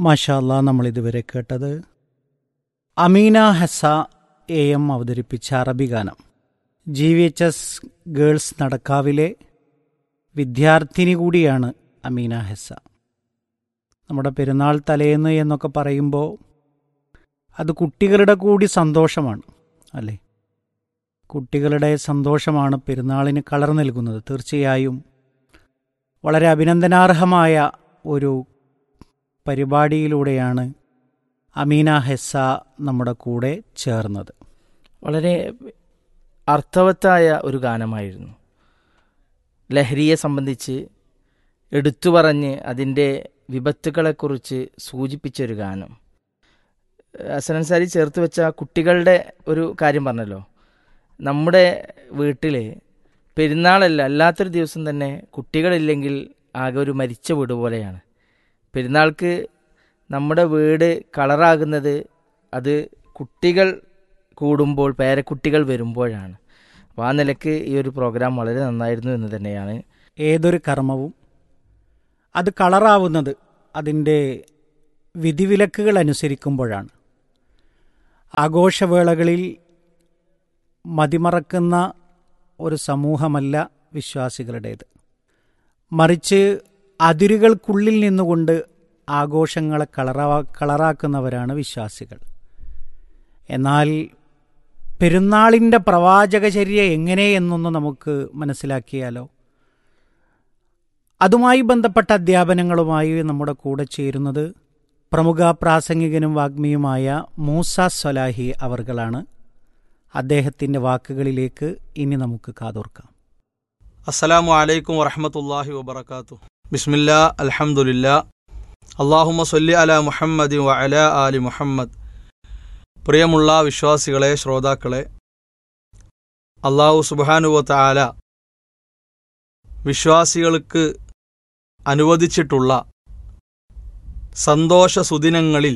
മാഷാല്ല നമ്മൾ ഇതുവരെ കേട്ടത് അമീന ഹസ എ എം അവതരിപ്പിച്ച അറബി ഗാനം G V H S girls നടക്കാവിലെ വിദ്യാർത്ഥിനി കൂടിയാണ് അമീന ഹെസ നമ്മുടെ പെരുന്നാൾ തലേന്ന് എന്നൊക്കെ പറയുമ്പോൾ അത് കുട്ടികളുടെ കൂടി സന്തോഷമാണ് അല്ലേ കുട്ടികളുടെ സന്തോഷമാണ് പെരുന്നാളിന് കളർ നൽകുന്നത് തീർച്ചയായും വളരെ അഭിനന്ദനാർഹമായ ഒരു പരിപാടിയിലൂടെയാണ് അമീന ഹെസ്സ നമ്മുടെ കൂടെ ചേർന്നത് വളരെ അർത്ഥവത്തായ ഒരു ഗാനമായിരുന്നു ലഹരിയെ സംബന്ധിച്ച് എടുത്തു പറഞ്ഞ് അതിൻ്റെ വിപത്തുകളെക്കുറിച്ച് സൂചിപ്പിച്ചൊരു ഗാനം അസനൻസാരി ചേർത്ത് വെച്ച കുട്ടികളുടെ ഒരു കാര്യം പറഞ്ഞല്ലോ നമ്മുടെ വീട്ടിൽ പെരുന്നാളല്ല അല്ലാത്തൊരു ദിവസം തന്നെ കുട്ടികളില്ലെങ്കിൽ ആകെ ഒരു മരിച്ച വീട് പോലെയാണ് പെരുന്നാൾക്ക് നമ്മുടെ വീട് കളറാകുന്നത് അത് കുട്ടികൾ കൂടുമ്പോൾ പേരക്കുട്ടികൾ വരുമ്പോഴാണ് അപ്പോൾ ആ നിലക്ക് ഈ ഒരു പ്രോഗ്രാം വളരെ നന്നായിരുന്നു എന്ന് തന്നെയാണ് ഏതൊരു കർമ്മവും അത് കളറാവുന്നത് അതിൻ്റെ വിധിവിലക്കുകൾ അനുസരിക്കുമ്പോഴാണ് ആഘോഷവേളകളിൽ മതിമറക്കുന്ന ഒരു സമൂഹമല്ല വിശ്വാസികളുടേത് മറിച്ച് അതിരുകൾക്കുള്ളിൽ നിന്നുകൊണ്ട് ആഘോഷങ്ങളെ കളറാ കളറാക്കുന്നവരാണ് വിശ്വാസികൾ എന്നാൽ പെരുന്നാളിൻ്റെ പ്രവാചകചര്യ എങ്ങനെ എന്നൊന്ന് നമുക്ക് മനസ്സിലാക്കിയാലോ അതുമായി ബന്ധപ്പെട്ട അധ്യാപനങ്ങളുമായി നമ്മുടെ കൂടെ ചേരുന്നത് പ്രമുഖ പ്രാസംഗികനും വാഗ്മിയുമായ മൂസ സൊലാഹി അവർകളാണ് അദ്ദേഹത്തിൻ്റെ വാക്കുകളിലേക്ക് ഇനി നമുക്ക് കാതോർക്കാം അസ്സലാമു അലൈക്കും വറഹമത്തല്ലാഹി വബർക്കാത്തു ബിസ്മില്ലാ അൽഹംദുലില്ലാ അള്ളാഹുമ്മ സൊല്ലി അല മുഹമ്മദ് വ അല ആലി മുഹമ്മദ് പ്രിയമുള്ള വിശ്വാസികളെ ശ്രോതാക്കളെ അള്ളാഹു സുബാനുവത്ത ആല വിശ്വാസികൾക്ക് അനുവദിച്ചിട്ടുള്ള സന്തോഷ സുദിനങ്ങളിൽ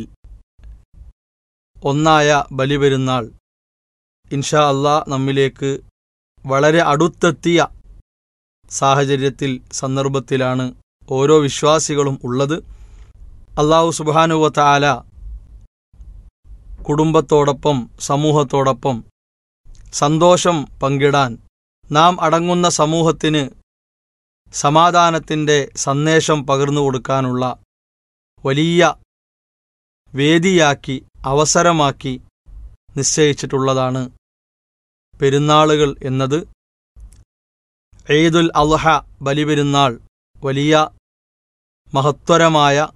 ഒന്നായ ബലിപെരുന്നാൾ ഇൻഷാ അള്ളാ നമ്മിലേക്ക് വളരെ അടുത്തെത്തിയ സാഹചര്യത്തിൽ സന്ദർഭത്തിലാണ് ഓരോ വിശ്വാസികളും ഉള്ളത് അള്ളാഹു സുബാനുവത്ത ആല കുടുംബത്തോടൊപ്പം സമൂഹത്തോടൊപ്പം സന്തോഷം പങ്കിടാൻ നാം അടങ്ങുന്ന സമൂഹത്തിന് സമാധാനത്തിൻ്റെ സന്ദേശം പകർന്നു കൊടുക്കാനുള്ള വലിയ വേദിയാക്കി അവസരമാക്കി നിശ്ചയിച്ചിട്ടുള്ളതാണ് പെരുന്നാളുകൾ എന്നത് ഈദുൽ അൽഹ ബലിപെരുന്നാൾ വലിയ മഹത്വരമായ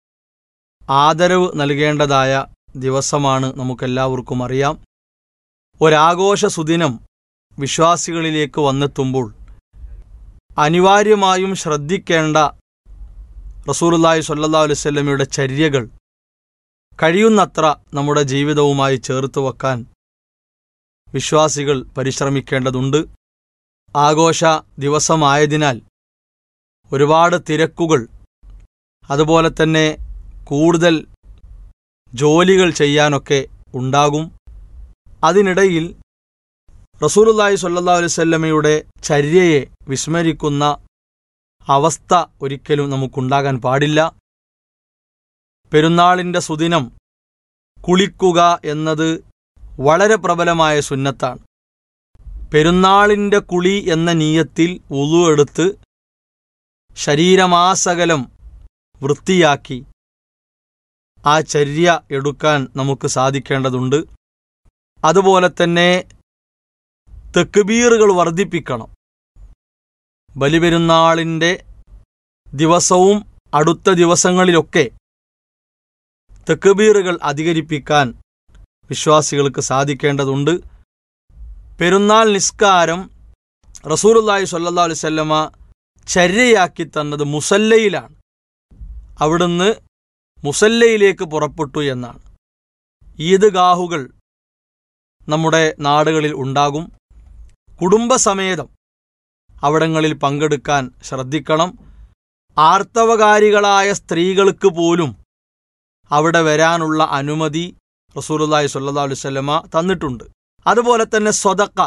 ആദരവ് നൽകേണ്ടതായ ദിവസമാണ് നമുക്കെല്ലാവർക്കും അറിയാം ഒരാഘോഷ സുദിനം വിശ്വാസികളിലേക്ക് വന്നെത്തുമ്പോൾ അനിവാര്യമായും ശ്രദ്ധിക്കേണ്ട റസൂലുല്ലാഹി സ്വല്ലല്ലാഹു അലൈഹി വസല്ലമയുടെ ചര്യകൾ കഴിയുന്നത്ര നമ്മുടെ ജീവിതവുമായി ചേർത്ത് വെക്കാൻ വിശ്വാസികൾ പരിശ്രമിക്കേണ്ടതുണ്ട് ആഘോഷ ദിവസമായതിനാൽ ഒരുപാട് തിരക്കുകൾ അതുപോലെ തന്നെ കൂടുതൽ ജോലികൾ ചെയ്യാനൊക്കെ ഉണ്ടാകും അതിനിടയിൽ റസൂലുല്ലാഹി സ്വല്ലല്ലാഹു അലൈഹി വസല്ലമയുടെ ചര്യയെ വിസ്മരിക്കുന്ന അവസ്ഥ ഒരിക്കലും നമുക്കുണ്ടാകാൻ പാടില്ല പെരുന്നാളിൻ്റെ സുദിനം കുളിക്കുക എന്നത് വളരെ പ്രബലമായ സുന്നത്താണ് പെരുന്നാളിൻ്റെ കുളി എന്ന നീയത്തിൽ ഉളു എടുത്ത് ശരീരമാസകലം വൃത്തിയാക്കി ആ ചര്യ എടുക്കാൻ നമുക്ക് സാധിക്കേണ്ടതുണ്ട് അതുപോലെ തന്നെ തെക്കുബീറുകൾ വർദ്ധിപ്പിക്കണം ബലിപെരുന്നാളിൻ്റെ ദിവസവും അടുത്ത ദിവസങ്ങളിലൊക്കെ തെക്കുബീറുകൾ അധികരിപ്പിക്കാൻ വിശ്വാസികൾക്ക് സാധിക്കേണ്ടതുണ്ട് പെരുന്നാൾ നിസ്കാരം റസൂലുല്ലാഹി സ്വല്ലല്ലാ അലുസല്ലമ ചര്യയാക്കി തന്നത് മുസല്ലയിലാണ് അവിടുന്ന് മുസല്ലയിലേക്ക് പുറപ്പെട്ടു എന്നാണ് ഈദ്ഗാഹുകൾ നമ്മുടെ നാടുകളിൽ ഉണ്ടാകും കുടുംബസമേതം അവിടങ്ങളിൽ പങ്കെടുക്കാൻ ശ്രദ്ധിക്കണം ആർത്തവകാരികളായ സ്ത്രീകൾക്ക് പോലും അവിടെ വരാനുള്ള അനുമതി റസൂലുല്ലാഹി സ്വല്ലല്ലാഹു അലൈഹി വസല്ലമ തന്നിട്ടുണ്ട് അതുപോലെ തന്നെ സ്വതക്ക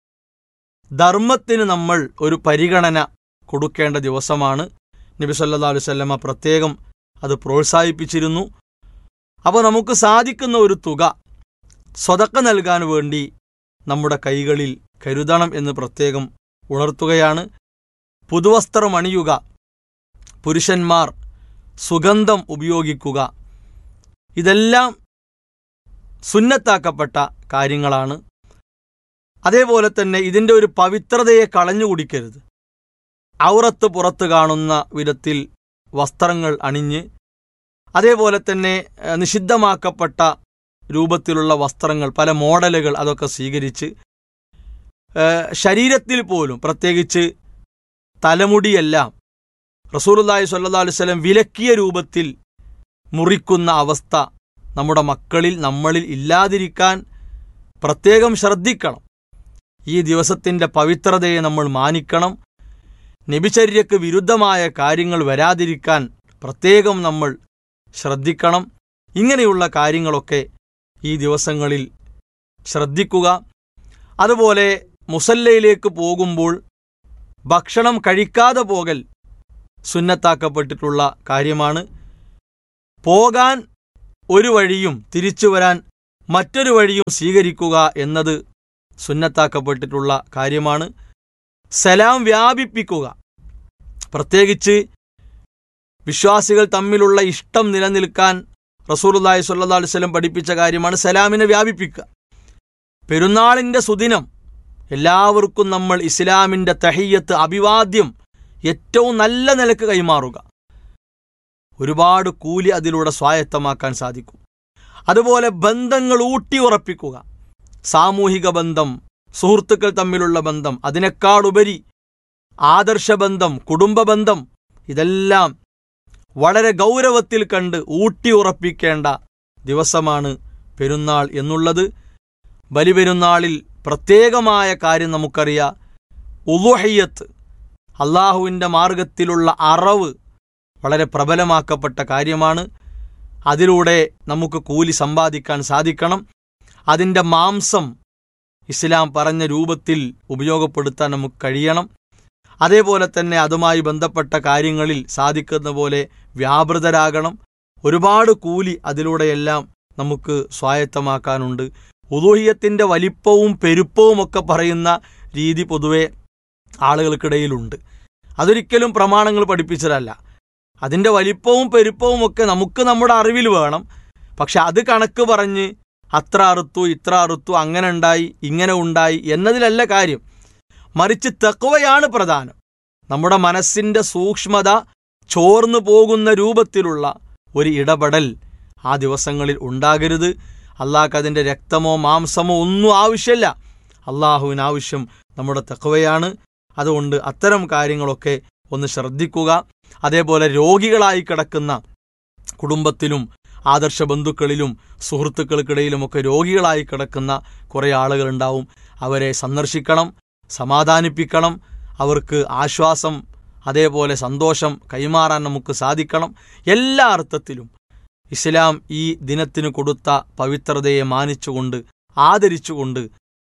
ധർമ്മത്തിന് നമ്മൾ ഒരു പരിഗണന കൊടുക്കേണ്ട ദിവസമാണ് നബി സല്ലല്ലാഹു അലൈഹി വസല്ലമ പ്രത്യേകം അത് പ്രോത്സാഹിപ്പിച്ചിരുന്നു അപ്പോൾ നമുക്ക് സാധിക്കുന്ന ഒരു തുക സ്വതക്ക നൽകാൻ വേണ്ടി നമ്മുടെ കൈകളിൽ കരുതണം എന്ന് പ്രത്യേകം ഉണർത്തുകയാണ് പുതുവസ്ത്രം അണിയുക പുരുഷന്മാർ സുഗന്ധം ഉപയോഗിക്കുക ഇതെല്ലാം സുന്നത്താക്കപ്പെട്ട കാര്യങ്ങളാണ് അതേപോലെ തന്നെ ഇതിൻ്റെ ഒരു പവിത്രതയെ കളഞ്ഞു കുടിക്കരുത് ഔറത്ത് പുറത്ത് കാണുന്ന വിധത്തിൽ വസ്ത്രങ്ങൾ അണിഞ്ഞ് അതേപോലെ തന്നെ ഏഹ്, നിഷിദ്ധമാക്കപ്പെട്ട രൂപത്തിലുള്ള വസ്ത്രങ്ങൾ പല മോഡലുകൾ അതൊക്കെ സ്വീകരിച്ച് ഏഹ്, ശരീരത്തിൽ പോലും പ്രത്യേകിച്ച് തലമുടിയെല്ലാം റസൂലുള്ളാഹി സ്വല്ലല്ലാഹു അലൈഹി വസല്ലം വിലക്കിയ രൂപത്തിൽ മുറിക്കുന്ന അവസ്ഥ നമ്മുടെ മക്കളിൽ നമ്മളിൽ ഇല്ലാതിരിക്കാൻ പ്രത്യേകം ശ്രദ്ധിക്കണം ഈ ദിവസത്തിൻ്റെ പവിത്രതയെ നമ്മൾ മാനിക്കണം നബിചര്യക്ക് വിരുദ്ധമായ കാര്യങ്ങൾ വരാതിരിക്കാൻ പ്രത്യേകം നമ്മൾ ശ്രദ്ധിക്കണം ഇങ്ങനെയുള്ള കാര്യങ്ങളൊക്കെ ഈ ദിവസങ്ങളിൽ ശ്രദ്ധിക്കുക അതുപോലെ മുസല്ലയിലേക്ക് പോകുമ്പോൾ ഭക്ഷണം കഴിക്കാതെ പോകൽ സുന്നത്താക്കപ്പെട്ടിട്ടുള്ള കാര്യമാണ് പോകാൻ ഒരു വഴിയും തിരിച്ചു വരാൻ മറ്റൊരു വഴിയും സ്വീകരിക്കുക എന്നത് സുന്നത്താക്കപ്പെട്ടിട്ടുള്ള കാര്യമാണ് സലാം വ്യാപിപ്പിക്കുക പ്രത്യേകിച്ച് വിശ്വാസികൾ തമ്മിലുള്ള ഇഷ്ടം നിലനിൽക്കാൻ റസൂലുള്ളാഹി സ്വല്ലല്ലാഹു അലൈഹി വസല്ലം പഠിപ്പിച്ച കാര്യമാണ് സലാമിനെ വ്യാപിപ്പിക്കുക പെരുന്നാളിൻ്റെ സുദിനം എല്ലാവർക്കും നമ്മൾ ഇസ്ലാമിൻ്റെ തഹിയ്യത്ത് അഭിവാദ്യം ഏറ്റവും നല്ല നിലക്ക് കൈമാറുക ഒരുപാട് കൂലി അതിലൂടെ സ്വായത്തമാക്കാൻ സാധിക്കും അതുപോലെ ബന്ധങ്ങൾ ഊട്ടി ഉറപ്പിക്കുക സാമൂഹിക ബന്ധം സുഹൃത്തുക്കൾ തമ്മിലുള്ള ബന്ധം അതിനേക്കാളുപരി ആദർശബന്ധം കുടുംബബന്ധം ഇതെല്ലാം വളരെ ഗൗരവത്തിൽ കണ്ട് ഊട്ടി ഉറപ്പിക്കേണ്ട ദിവസമാണ് പെരുന്നാൾ എന്നുള്ളത് ബലിപെരുന്നാളിൽ പ്രത്യേകമായ കാര്യം നമുക്കറിയാം ഉലുഹയ്യത്ത് അള്ളാഹുവിൻ്റെ മാർഗത്തിലുള്ള അറവ് വളരെ പ്രബലമാക്കപ്പെട്ട കാര്യമാണ് അതിലൂടെ നമുക്ക് കൂലി സമ്പാദിക്കാൻ സാധിക്കണം അതിൻ്റെ മാംസം ഇസ്ലാം പറഞ്ഞ രൂപത്തിൽ ഉപയോഗപ്പെടുത്താൻ നമുക്ക് കഴിയണം അതേപോലെ തന്നെ അതുമായി ബന്ധപ്പെട്ട കാര്യങ്ങളിൽ സാധിക്കുന്ന പോലെ വ്യാപൃതരാകണം ഒരുപാട് കൂലി അതിലൂടെയെല്ലാം നമുക്ക് സ്വായത്തമാക്കാനുണ്ട് ഉദൂഹിയത്തിൻ്റെ വലിപ്പവും പെരുപ്പവും ഒക്കെ പറയുന്ന രീതി പൊതുവെ ആളുകൾക്കിടയിലുണ്ട് അതൊരിക്കലും പ്രമാണങ്ങൾ പഠിപ്പിച്ചതല്ല അതിൻ്റെ വലിപ്പവും പെരുപ്പവും ഒക്കെ നമുക്ക് നമ്മുടെ അറിവിൽ വേണം പക്ഷെ അത് കണക്ക് പറഞ്ഞ് അത്ര അറുത്തു ഇത്ര അറുത്തു അങ്ങനെ ഉണ്ടായി ഇങ്ങനെ ഉണ്ടായി എന്നതിലല്ല കാര്യം മറിച്ച് തെക്കുവയാണ് പ്രധാനം നമ്മുടെ മനസ്സിൻ്റെ സൂക്ഷ്മത ചോർന്നു പോകുന്ന രൂപത്തിലുള്ള ഒരു ഇടപെടൽ ആ ദിവസങ്ങളിൽ ഉണ്ടാകരുത് അള്ളാഹ്ക്ക് അതിൻ്റെ രക്തമോ മാംസമോ ഒന്നും ആവശ്യമില്ല അള്ളാഹുവിന് ആവശ്യം നമ്മുടെ തെക്കുവയാണ് അതുകൊണ്ട് അത്തരം കാര്യങ്ങളൊക്കെ ഒന്ന് ശ്രദ്ധിക്കുക അതേപോലെ രോഗികളായി കിടക്കുന്ന കുടുംബത്തിലും ആദർശ ബന്ധുക്കളിലും സുഹൃത്തുക്കൾക്കിടയിലുമൊക്കെ രോഗികളായി കിടക്കുന്ന കുറേ ആളുകളുണ്ടാവും അവരെ സന്ദർശിക്കണം സമാധാനിപ്പിക്കണം അവർക്ക് ആശ്വാസം അതേപോലെ സന്തോഷം കൈമാറാൻ നമുക്ക് സാധിക്കണം എല്ലാ അർത്ഥത്തിലും ഇസ്ലാം ഈ ദിനത്തിന് കൊടുത്ത പവിത്രതയെ മാനിച്ചുകൊണ്ട് ആദരിച്ചുകൊണ്ട്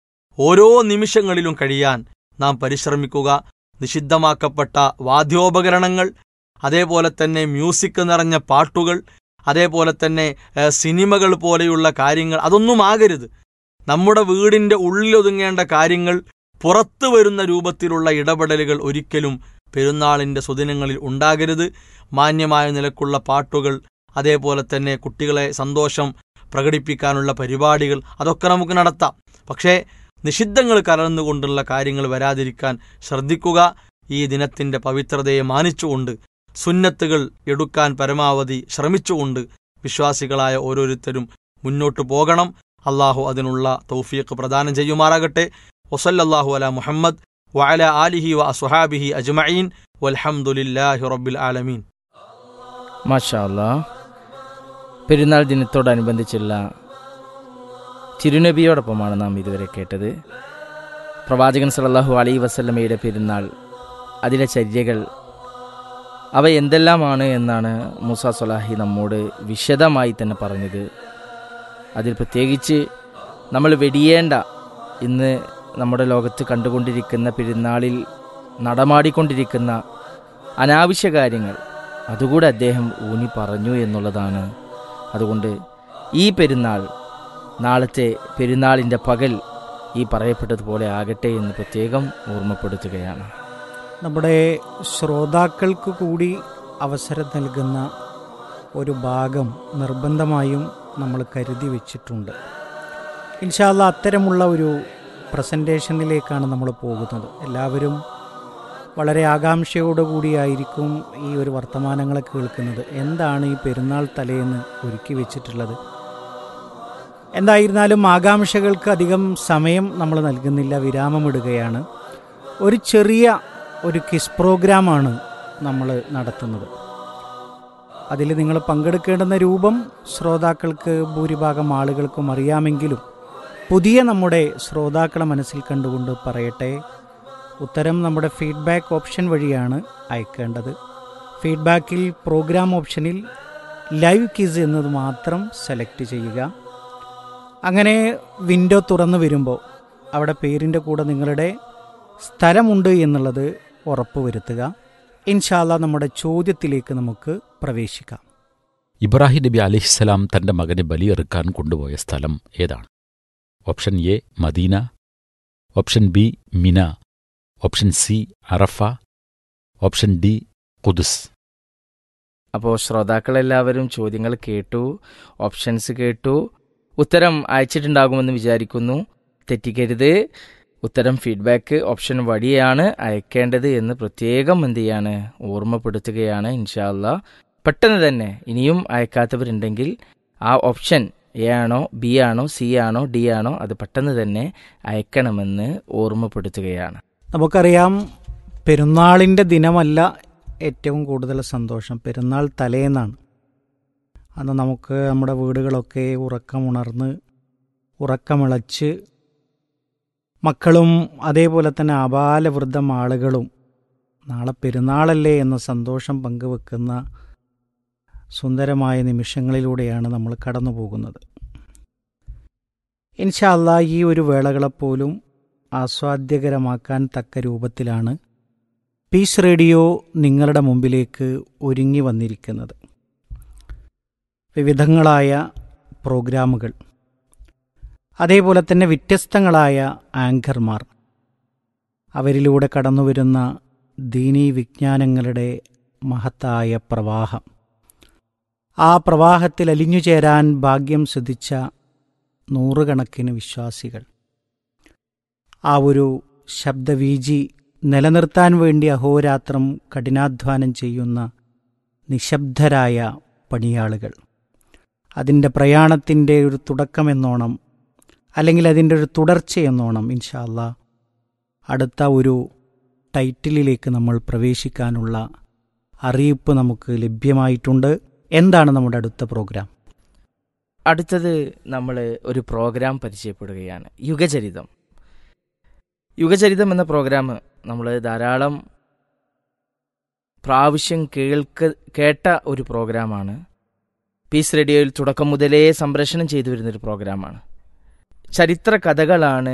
ഓരോ നിമിഷങ്ങളിലും കഴിയാൻ നാം പരിശ്രമിക്കുക നിഷിദ്ധമാക്കപ്പെട്ട വാദ്യോപകരണങ്ങൾ അതേപോലെ തന്നെ മ്യൂസിക് നിറഞ്ഞ പാട്ടുകൾ അതേപോലെ തന്നെ ഏഹ്, സിനിമകൾ പോലെയുള്ള കാര്യങ്ങൾ അതൊന്നും ആകരുത് നമ്മുടെ വീടിൻ്റെ ഉള്ളിലൊതുങ്ങേണ്ട കാര്യങ്ങൾ പുറത്തു വരുന്ന രൂപത്തിലുള്ള ഇടപെടലുകൾ ഒരിക്കലും പെരുന്നാളിൻ്റെ സുദിനങ്ങളിൽ ഉണ്ടാകരുത് മാന്യമായ നിലക്കുള്ള പാട്ടുകൾ അതേപോലെ തന്നെ കുട്ടികളെ സന്തോഷം പ്രകടിപ്പിക്കാനുള്ള പരിപാടികൾ അതൊക്കെ നമുക്ക് നടത്താം പക്ഷേ നിഷിദ്ധങ്ങൾ കലർന്നുകൊണ്ടുള്ള കാര്യങ്ങൾ വരാതിരിക്കാൻ ശ്രദ്ധിക്കുക ഈ ദിനത്തിൻ്റെ പവിത്രതയെ മാനിച്ചുകൊണ്ട് സുന്നത്തുകൾ എടുക്കാൻ പരമാവധി ശ്രമിച്ചുകൊണ്ട് വിശ്വാസികളായ ഓരോരുത്തരും മുന്നോട്ടു പോകണം അള്ളാഹു അതിനുള്ള തൗഫീഖ് പ്രദാനം ചെയ്യുമാറാകട്ടെ വസല്ലല്ലാഹു അല മുഹമ്മദ് വഅല ആലിഹി വ അസ്ഹാബിഹി അജ്മഈൻ വൽഹംദുലില്ലാഹി റബ്ബിൽ ആലമീൻ മാഷാ അല്ലാ പെരുന്നാൾ ദിനത്തോടനുബന്ധിച്ചുള്ള തിരുനബിയോടൊപ്പമാണ് നാം ഇതുവരെ കേട്ടത് പ്രവാചകൻ സല്ലല്ലാഹു അലൈ വസല്ലമയുടെ പെരുന്നാൾ അതിലെ ചര്യകൾ അവ എന്തെല്ലാമാണ് എന്നാണ് മൂസ സൊലാഹി നമ്മോട് വിശദമായി തന്നെ പറഞ്ഞത് അതിൽ പ്രത്യേകിച്ച് നമ്മൾ വെടിയേണ്ട ഇന്ന് നമ്മുടെ ലോകത്ത് കണ്ടുകൊണ്ടിരിക്കുന്ന പെരുന്നാളിൽ നടമാടിക്കൊണ്ടിരിക്കുന്ന അനാവശ്യ കാര്യങ്ങൾ അതുകൂടെ അദ്ദേഹം ഊന്നി പറഞ്ഞു എന്നുള്ളതാണ് അതുകൊണ്ട് ഈ പെരുന്നാൾ നാളത്തെ പെരുന്നാളിൻ്റെ പകൽ ഈ പറയപ്പെട്ടതുപോലെ ആകട്ടെ എന്ന് പ്രത്യേകം ഓർമ്മപ്പെടുത്തുകയാണ് നമ്മുടെ ശ്രോതാക്കൾക്ക് കൂടി അവസരം നൽകുന്ന ഒരു ഭാഗം നിർബന്ധമായും നമ്മൾ കരുതി വെച്ചിട്ടുണ്ട് ഇൻഷാല്ല അത്തരമുള്ള ഒരു പ്രസൻറ്റേഷനിലേക്കാണ് നമ്മൾ പോകുന്നത് എല്ലാവരും വളരെ ആകാംക്ഷയോടുകൂടിയായിരിക്കും ഈ ഒരു വർത്തമാനങ്ങളെ കേൾക്കുന്നത് എന്താണ് ഈ പെരുന്നാൾ തലേന്ന് ഒരുക്കി വെച്ചിട്ടുള്ളത് എന്തായിരുന്നാലും ആകാംക്ഷകൾക്ക് അധികം സമയം നമ്മൾ നൽകുന്നില്ല വിരാമമിടുകയാണ് ഒരു ചെറിയ ഒരു കിസ് പ്രോഗ്രാമാണ് നമ്മൾ നടത്തുന്നത് അതിൽ നിങ്ങൾ പങ്കെടുക്കേണ്ടുന്ന രൂപം ശ്രോതാക്കൾക്ക് ഭൂരിഭാഗം ആളുകൾക്കും അറിയാമെങ്കിലും പുതിയ നമ്മുടെ ശ്രോതാക്കളെ മനസ്സിൽ കണ്ടുകൊണ്ട് പറയട്ടെ ഉത്തരം നമ്മുടെ ഫീഡ്ബാക്ക് ഓപ്ഷൻ വഴിയാണ് അയക്കേണ്ടത് ഫീഡ്ബാക്കിൽ പ്രോഗ്രാം ഓപ്ഷനിൽ ലൈവ് കിസ് എന്നത് മാത്രം സെലക്ട് ചെയ്യുക അങ്ങനെ വിൻഡോ തുറന്നു വരുമ്പോൾ അവിടെ പേരിൻ്റെ കൂടെ നിങ്ങളുടെ സ്ഥലമുണ്ട് എന്നുള്ളത് ഉറപ്പുവരുത്തുക ഇൻഷാല്ല നമ്മുടെ ചോദ്യത്തിലേക്ക് നമുക്ക് പ്രവേശിക്കാം ഇബ്രാഹിം നബി അലിഹിസ്സലാം തന്റെ മകനെ ബലിയെറുക്കാൻ കൊണ്ടുപോയ സ്ഥലം ഏതാണ് option A Medina option B Mina option C Arafah option D Quds അപ്പോൾ ശ്രോതാക്കളെല്ലാവരും ചോദ്യങ്ങൾ കേട്ടു ഓപ്ഷൻസ് കേട്ടു ഉത്തരം അയച്ചിട്ടുണ്ടാകുമെന്ന് വിചാരിക്കുന്നു തെറ്റിക്കരുത് ഉത്തരം ഫീഡ്ബാക്ക് ഓപ്ഷൻ വഴിയാണ് അയക്കേണ്ടത് എന്ന് പ്രത്യേകം എന്ത് ചെയ്യാണ് ഓർമ്മപ്പെടുത്തുകയാണ് ഇൻഷാല്ല പെട്ടെന്ന് തന്നെ ഇനിയും അയക്കാത്തവരുണ്ടെങ്കിൽ ആ ഓപ്ഷൻ എ ആണോ ബി ആണോ സി ആണോ ഡി ആണോ അത് പെട്ടെന്ന് തന്നെ അയക്കണമെന്ന് ഓർമ്മപ്പെടുത്തുകയാണ് നമുക്കറിയാം പെരുന്നാളിൻ്റെ ദിനമല്ല ഏറ്റവും കൂടുതൽ സന്തോഷം പെരുന്നാൾ തലേന്നാണ് അന്ന് നമുക്ക് നമ്മുടെ വീടുകളൊക്കെ ഉറക്കമുണർന്ന് ഉറക്കമിളച്ച് മക്കളും അതേപോലെ തന്നെ അപാലവൃദ്ധം ആളുകളും നാളെ പെരുന്നാളല്ലേ എന്ന സന്തോഷം പങ്കുവെക്കുന്ന സുന്ദരമായ നിമിഷങ്ങളിലൂടെയാണ് നമ്മൾ കടന്നു പോകുന്നത് ഇൻഷാല്ല ഈ ഒരു വേളകളെപ്പോലും ആസ്വാദ്യകരമാക്കാൻ തക്ക രൂപത്തിലാണ് പീസ് റേഡിയോ നിങ്ങളുടെ മുമ്പിലേക്ക് ഒരുങ്ങി വന്നിരിക്കുന്നത് വിവിധങ്ങളായ പ്രോഗ്രാമുകൾ അതേപോലെ തന്നെ വ്യത്യസ്തങ്ങളായ ആങ്കർമാർ അവരിലൂടെ കടന്നുവരുന്ന ദീനീ വിജ്ഞാനങ്ങളുടെ മഹത്തായ പ്രവാഹം ആ പ്രവാഹത്തിൽ അലിഞ്ഞു ചേരാൻ ഭാഗ്യം സിദ്ധിച്ച നൂറുകണക്കിന് വിശ്വാസികൾ ആ ഒരു ശബ്ദവീജി നിലനിർത്താൻ വേണ്ടി അഹോരാത്രം കഠിനാധ്വാനം ചെയ്യുന്ന നിശബ്ദരായ പണിയാളുകൾ അതിൻ്റെ പ്രയാണത്തിൻ്റെ ഒരു തുടക്കമെന്നോണം അല്ലെങ്കിൽ അതിൻ്റെ ഒരു തുടർച്ചയെന്നോണം ഇൻഷാല്ല അടുത്ത ഒരു ടൈറ്റിലിലേക്ക് നമ്മൾ പ്രവേശിക്കാനുള്ള അറിയിപ്പ് നമുക്ക് ലഭ്യമായിട്ടുണ്ട് എന്താണ് നമ്മുടെ അടുത്ത പ്രോഗ്രാം അടുത്തത് നമ്മൾ ഒരു പ്രോഗ്രാം പരിചയപ്പെടുകയാണ് യുഗചരിതം യുഗചരിതം എന്ന പ്രോഗ്രാം നമ്മൾ ധാരാളം പ്രാവശ്യം കേൾക്ക കേട്ട ഒരു പ്രോഗ്രാമാണ് പീസ് റേഡിയോയിൽ തുടക്കം മുതലേ സംപ്രേഷണം ചെയ്തു വരുന്നൊരു പ്രോഗ്രാമാണ് ചരിത്ര കഥകളാണ്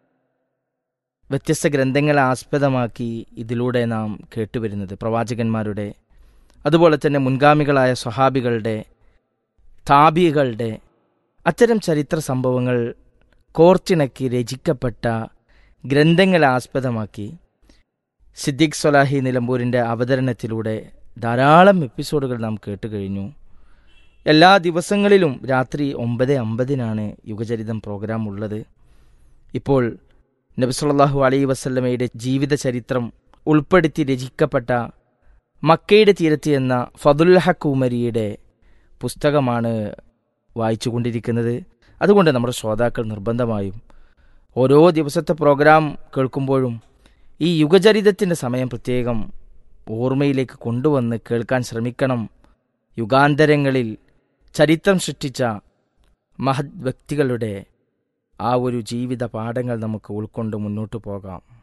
വ്യത്യസ്ത ഗ്രന്ഥങ്ങളെ ആസ്പദമാക്കി ഇതിലൂടെ നാം കേട്ടുവരുന്നത് പ്രവാചകന്മാരുടെ അതുപോലെ തന്നെ മുൻഗാമികളായ സ്വഹാബികളുടെ താബികളുടെ അത്തരം ചരിത്ര സംഭവങ്ങൾ കോർത്തിണക്കി രചിക്കപ്പെട്ട ഗ്രന്ഥങ്ങളെ ആസ്പദമാക്കി സിദ്ദിഖ് സൊലാഹി നിലമ്പൂരിൻ്റെ അവതരണത്തിലൂടെ ധാരാളം എപ്പിസോഡുകൾ നാം കേട്ടുകഴിഞ്ഞു എല്ലാ ദിവസങ്ങളിലും രാത്രി ഒമ്പത് അമ്പതിനാണ് യുഗചരിതം പ്രോഗ്രാം ഉള്ളത് ഇപ്പോൾ നബിസുല്ലാഹു അലൈ വസല്ലമയുടെ ജീവിത ചരിത്രം ഉൾപ്പെടുത്തി രചിക്കപ്പെട്ട മക്കയുടെ തീരത്ത് എന്ന ഫതുൽഹ കുമരിയുടെ പുസ്തകമാണ് വായിച്ചുകൊണ്ടിരിക്കുന്നത് അതുകൊണ്ട് നമ്മുടെ ശ്രോതാക്കൾ നിർബന്ധമായും ഓരോ ദിവസത്തെ പ്രോഗ്രാം കേൾക്കുമ്പോഴും ഈ യുഗചരിതത്തിൻ്റെ സമയം പ്രത്യേകം ഓർമ്മയിലേക്ക് കൊണ്ടുവന്ന് കേൾക്കാൻ ശ്രമിക്കണം യുഗാന്തരങ്ങളിൽ ചരിത്രം സൃഷ്ടിച്ച മഹത് വ്യക്തികളുടെ ആ ഒരു ജീവിത പാഠങ്ങൾ നമുക്ക് ഉൾക്കൊണ്ട് മുന്നോട്ട് പോകാം